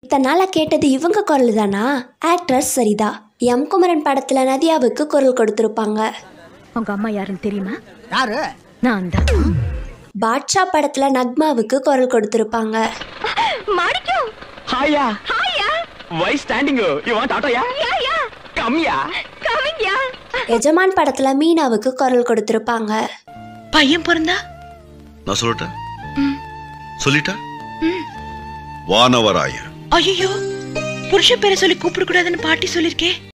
இத்தனை நாளா கேட்டது இவங்க குரல் தானா ஆக்ட்ரஸ் சரிதா எம் குமரன் படத்துல நதியாவுக்கு குரல் கொடுத்திருப்பாங்க உங்க அம்மா யாருன்னு தெரியுமா யாரு நான் தான் பாட்ஷா படத்துல நக்மாவுக்கு குரல் கொடுத்திருப்பாங்க மாணிக்கம் ஹாயா ஹாயா வை ஸ்டாண்டிங் யூ வாண்ட் ஆட்டோயா யா யா கம்மியா கமிங் யா எஜமான் படத்துல மீனாவுக்கு குரல் கொடுத்திருப்பாங்க பையன் பிறந்தா நான் சொல்லட்டா சொல்லிட்டா வானவராய ஐயோ புருஷன் பேரை சொல்லி கூப்பிட கூடாதுன்னு பாட்டி சொல்லிருக்கே